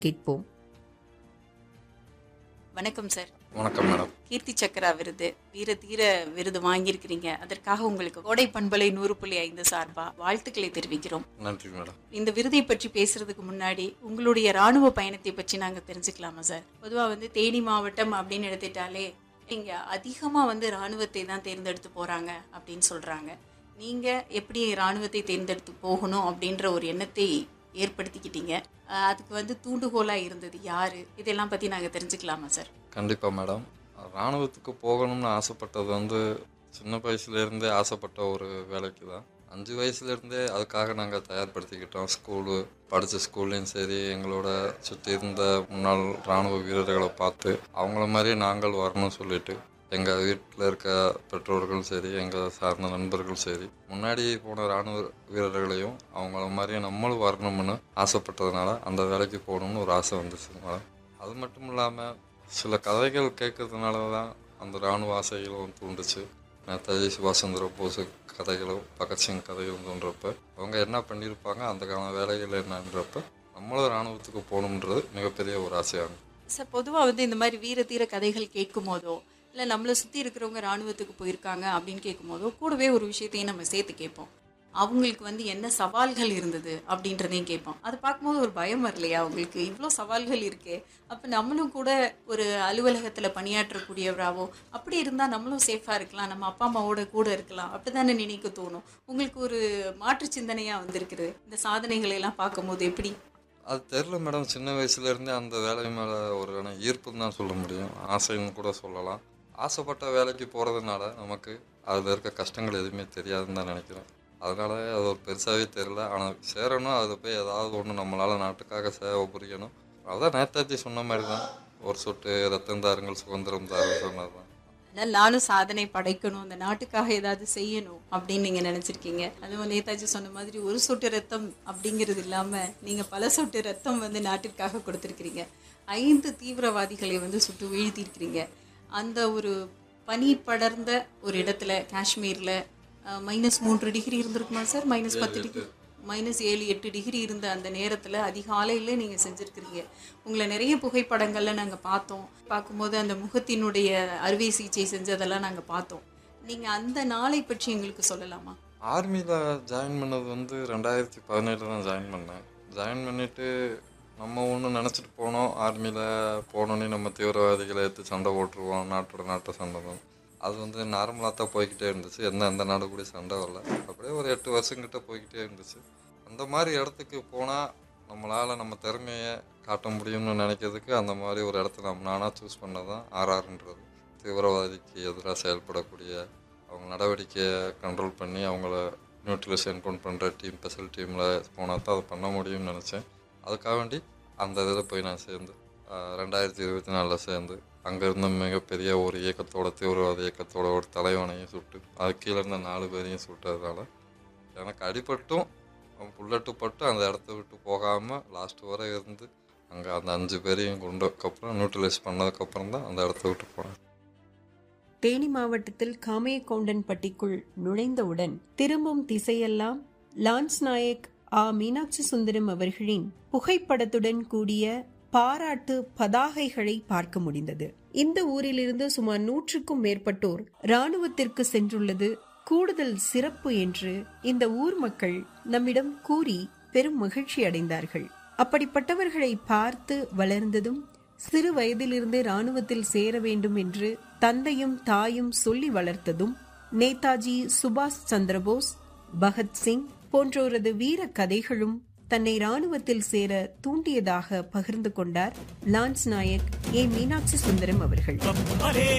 கேட்போம் வணக்கம் சார் வணக்கம் மேடம் கீர்த்தி சக்கரா விருது வீர தீர விருது வாங்கியிருக்கிறீங்க அதற்காக உங்களுக்கு கோடை பண்பலை நூறு புள்ளி ஐந்து சார்பா வாழ்த்துக்களை தெரிவிக்கிறோம் நன்றி மேடம் இந்த விருதை பற்றி பேசுறதுக்கு முன்னாடி உங்களுடைய ராணுவ பயணத்தை பற்றி நாங்க தெரிஞ்சுக்கலாமா சார் பொதுவா வந்து தேனி மாவட்டம் அப்படின்னு எடுத்துட்டாலே இங்க அதிகமா வந்து ராணுவத்தை தான் தேர்ந்தெடுத்து போறாங்க அப்படின்னு சொல்றாங்க நீங்க எப்படி ராணுவத்தை தேர்ந்தெடுத்து போகணும் அப்படின்ற ஒரு எண்ணத்தை ஏற்படுத்திக்கிட்டீங்க அஹ் அதுக்கு வந்து தூண்டுகோலா இருந்தது யாரு இதெல்லாம் பத்தி நாங்க தெரிஞ்சுக்கலாமா சார் கண்டிப்பாக மேடம் இராணுவத்துக்கு போகணும்னு ஆசைப்பட்டது வந்து சின்ன வயசுலேருந்தே ஆசைப்பட்ட ஒரு வேலைக்கு தான் அஞ்சு வயசுலேருந்தே அதுக்காக நாங்கள் தயார்படுத்திக்கிட்டோம் ஸ்கூலு படித்த ஸ்கூல்லையும் சரி எங்களோட சுற்றி இருந்த முன்னாள் இராணுவ வீரர்களை பார்த்து அவங்கள மாதிரி நாங்கள் வரணும்னு சொல்லிட்டு எங்கள் வீட்டில் இருக்க பெற்றோர்களும் சரி எங்கள் சார்ந்த நண்பர்களும் சரி முன்னாடி போன இராணுவ வீரர்களையும் அவங்கள மாதிரியே நம்மளும் வரணும்னு ஆசைப்பட்டதுனால அந்த வேலைக்கு போகணும்னு ஒரு ஆசை வந்துச்சு மேடம் அது மட்டும் இல்லாமல் சில கதைகள் கேட்கறதுனால தான் அந்த இராணுவ ஆசைகளும் தூண்டுச்சு நேதாஜி சுபாஷ் சந்திர போஸ் கதைகளும் பகத்சிங் கதைகளும் தோன்றப்ப அவங்க என்ன பண்ணியிருப்பாங்க அதுக்கான வேலைகள் என்னன்றப்ப நம்மளும் இராணுவத்துக்கு போகணுன்றது மிகப்பெரிய ஒரு ஆசையாகும் சார் பொதுவாக வந்து இந்த மாதிரி வீர தீர கதைகள் கேட்கும் போதோ இல்லை நம்மளை சுற்றி இருக்கிறவங்க ராணுவத்துக்கு போயிருக்காங்க அப்படின்னு கேட்கும் போதோ கூடவே ஒரு விஷயத்தையும் நம்ம சேர்த்து கேட்போம் அவங்களுக்கு வந்து என்ன சவால்கள் இருந்தது அப்படின்றதையும் கேட்போம் அதை பார்க்கும்போது ஒரு பயம் வரலையா அவங்களுக்கு இவ்வளோ சவால்கள் இருக்கே அப்போ நம்மளும் கூட ஒரு அலுவலகத்தில் பணியாற்றக்கூடியவராவோ அப்படி இருந்தால் நம்மளும் சேஃபாக இருக்கலாம் நம்ம அப்பா அம்மாவோட கூட இருக்கலாம் அப்படி தானே நினைக்க தோணும் உங்களுக்கு ஒரு மாற்று சிந்தனையாக வந்திருக்குது இந்த சாதனைகளை எல்லாம் பார்க்கும்போது எப்படி அது தெரில மேடம் சின்ன வயசுலேருந்தே அந்த வேலை மேலே ஒரு வேணா ஈர்ப்புன்னு தான் சொல்ல முடியும் ஆசைன்னு கூட சொல்லலாம் ஆசைப்பட்ட வேலைக்கு போகிறதுனால நமக்கு அதில் இருக்க கஷ்டங்கள் எதுவுமே தெரியாதுன்னு தான் நினைக்கிறேன் அதனால அது ஒரு பெருசாகவே தெரில ஆனால் சேரணும் அது போய் ஏதாவது ஒன்று நம்மளால் நாட்டுக்காக சேவை புரியணும் அதான் நேதாஜி சொன்ன மாதிரி தான் ஒரு சொட்டு ரத்தம் தாருங்கள் சுதந்திரம் தாருங்கள் சொன்னது தான் அதனால் நானும் சாதனை படைக்கணும் இந்த நாட்டுக்காக ஏதாவது செய்யணும் அப்படின்னு நீங்கள் நினச்சிருக்கீங்க அதுவும் நேதாஜி சொன்ன மாதிரி ஒரு சொட்டு ரத்தம் அப்படிங்கிறது இல்லாமல் நீங்கள் பல சொட்டு ரத்தம் வந்து நாட்டிற்காக கொடுத்துருக்கிறீங்க ஐந்து தீவிரவாதிகளை வந்து சுட்டு வீழ்த்தியிருக்கிறீங்க அந்த ஒரு பனி படர்ந்த ஒரு இடத்துல காஷ்மீரில் மைனஸ் மூன்று டிகிரி இருந்திருக்குமா சார் மைனஸ் பத்து டிகிரி மைனஸ் ஏழு எட்டு டிகிரி இருந்த அந்த நேரத்தில் அதிகாலையில் நீங்கள் செஞ்சுருக்கிறீங்க உங்களை நிறைய புகைப்படங்களில் நாங்கள் பார்த்தோம் பார்க்கும்போது அந்த முகத்தினுடைய அறுவை சிகிச்சை செஞ்சதெல்லாம் நாங்கள் பார்த்தோம் நீங்கள் அந்த நாளை பற்றி எங்களுக்கு சொல்லலாமா ஆர்மியில் ஜாயின் பண்ணது வந்து ரெண்டாயிரத்தி பதினேழில் தான் ஜாயின் பண்ணேன் ஜாயின் பண்ணிவிட்டு நம்ம ஒன்று நினச்சிட்டு போனோம் ஆர்மியில் போனோன்னே நம்ம தீவிரவாதிகளை எடுத்து சண்டை போட்டுருவோம் நாட்டோட நாட்டை சண்டை தான் அது வந்து நார்மலாக தான் போய்கிட்டே இருந்துச்சு எந்த எந்த நாடு கூட சண்டை வரல அப்படியே ஒரு எட்டு வருஷங்கிட்ட போய்கிட்டே இருந்துச்சு அந்த மாதிரி இடத்துக்கு போனால் நம்மளால் நம்ம திறமையை காட்ட முடியும்னு நினைக்கிறதுக்கு அந்த மாதிரி ஒரு இடத்த நம்ம நானாக சூஸ் பண்ணது தான் ஆர்ஆர்ன்றது தீவிரவாதிக்கு எதிராக செயல்படக்கூடிய அவங்க நடவடிக்கையை கண்ட்ரோல் பண்ணி அவங்கள நியூட்ரலைசேஷன் கொண்டு பண்ணுற டீம் ஸ்பெஷல் டீமில் போனால் தான் அதை பண்ண முடியும்னு நினச்சேன் அதுக்காக வேண்டி அந்த இதில் போய் நான் சேர்ந்து ஆஹ், ரெண்டாயிரத்தி இருபத்தி நாலில் சேர்ந்து அங்கே இருந்த மிகப்பெரிய ஒரு இயக்கத்தோட தீவிரவாத இயக்கத்தோட ஒரு தலைவனையும் சுட்டு அது கீழே இருந்த நாலு பேரையும் சுட்டதுனால எனக்கு அடிபட்டும் புல்லட்டு பட்டு அந்த இடத்த விட்டு போகாமல் லாஸ்ட் வரை இருந்து அங்கே அந்த அஞ்சு பேரையும் கொண்டதுக்கப்புறம் நியூட்ரலைஸ் பண்ணதுக்கப்புறம் தான் அந்த இடத்த விட்டு போனேன் தேனி மாவட்டத்தில் காமையக்கவுண்டன்பட்டிக்குள் நுழைந்தவுடன் திரும்பும் திசையெல்லாம் லான்ஸ் நாயக் ஆ மீனாட்சி சுந்தரம் அவர்களின் புகைப்படத்துடன் கூடிய பாராட்டு பதாகைகளை பார்க்க முடிந்தது இந்த ஊரிலிருந்து சுமார் நூற்றுக்கும் மேற்பட்டோர் ராணுவத்திற்கு சென்றுள்ளது கூடுதல் சிறப்பு என்று இந்த ஊர் மக்கள் நம்மிடம் கூறி பெரும் மகிழ்ச்சி அடைந்தார்கள் அப்படிப்பட்டவர்களை பார்த்து வளர்ந்ததும் சிறு வயதிலிருந்தே ராணுவத்தில் சேர வேண்டும் என்று தந்தையும் தாயும் சொல்லி வளர்த்ததும் நேதாஜி சுபாஷ் சந்திரபோஸ் பகத்சிங் போன்றோரது வீர கதைகளும் தன்னை ராணுவத்தில் சேர தூண்டியதாக பகிர்ந்து கொண்டார் லான்ஸ் நாயக் ஏ மீனாட்சி சுந்தரம் அவர்கள் அரே